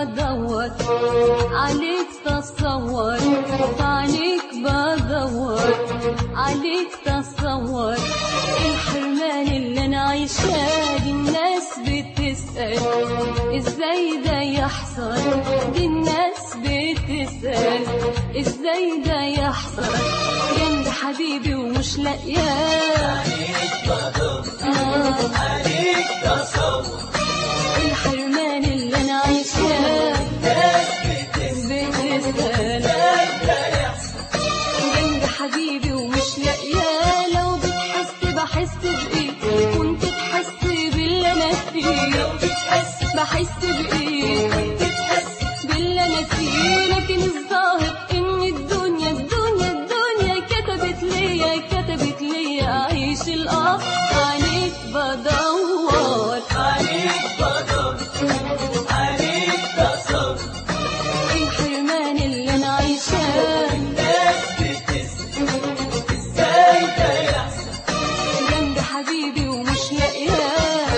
بدور عليك تصور عليك بدور عليك تصور الحرمان اللي انا عايشاه دي الناس بتسأل ازاي ده يحصل دي الناس بتسأل ازاي ده يحصل جنب حبيبي ومش لاقياه آه. عليك تصور الحرمان اللي انا عايشاه ناس بتسأل بتسأل ده يحصل جنب حبيبي ومش لاقياه لو بتحس بحس بايه كنت تحس باللي انا فيه لو بتحس بحس بايه بتحس باللي انا فيه لكن الظاهر ان الدنيا الدنيا الدنيا كتبت ليا كتبت ليا اعيش الاه عليك بدور عليك بدور عليك تصور الحرمان اللي انا عايشاه ناس بتسأل ازاي ده يحصل جنب حبيبي ومش لاقياه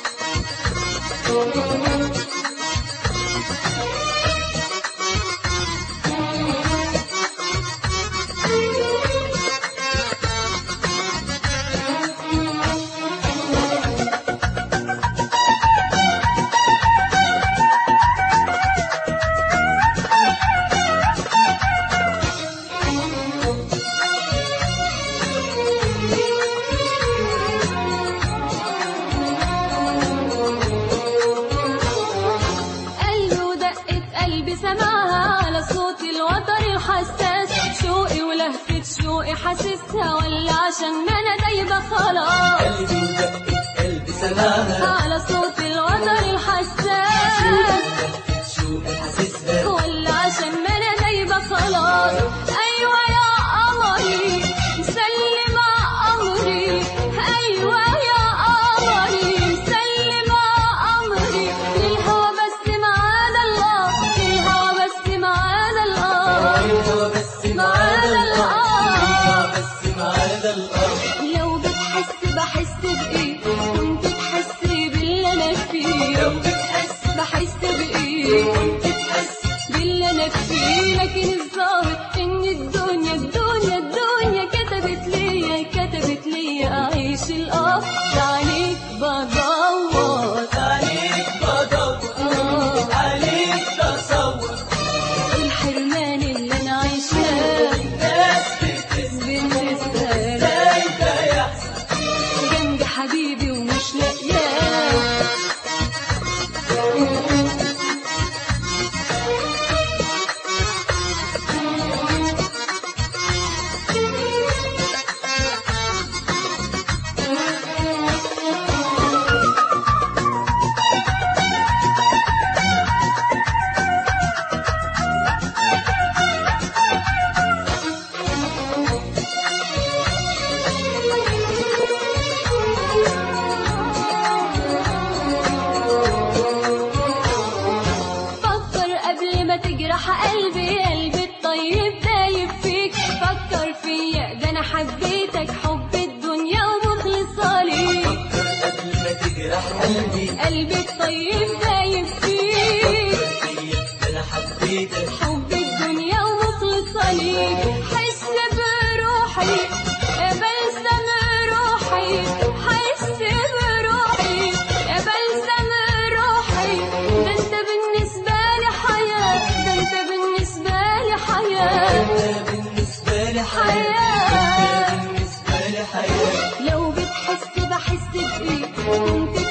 قلبه دقة قلبي سمعها على صوت الوتر الحساس شوقي ولهفة شوقي حاسسها ولا عشان ما انا دايبة خلاص قلبي ودقة قلبي سماها على صوت الوتر الحساس شو حاسسها ولا عشان ما انا دايبة خلاص ايوه يا قمري سلم امري ايوه يا قمري سلم امري للهوى بس معانا الله للهوى بس معانا الله الهوى بس معانا الأرض بس معانا الأرض لو بتحس بحس بايه كنت تحسي باللي انا فيه لو بتحس بحس بايه بتحس باللي انا فيه لكن الظاهر ان الدنيا الدنيا الدنيا كتبت ليا كتبت ليا اعيش الاه عليك بدور عليك بدور آه عليك تصور الحرمان اللي انا عايشاه ناس بتسأل بالنسبه ازاي ده يحصل جنب حبيبي ومش لاقياه فكر قبل ما تجرح قلبي قلبي الطيب دايب فيك فكر فيا ده انا حبيتك حب الدنيا ومخلصة ليك قبل ما تجرح قلبي قلبي الطيب دايب فيك فيا انا حبيتك حب الدنيا ومخلصة ليك حس بروحي يا بلسم روحي حس بروحي يا بلسم روحي ده انت بالنسبة لي حياة ده انت بالنسبة لي حياة ده بالنسبة لي حياة حياة بالنسبة لي حياة لو بتحس بحس بإيه كنت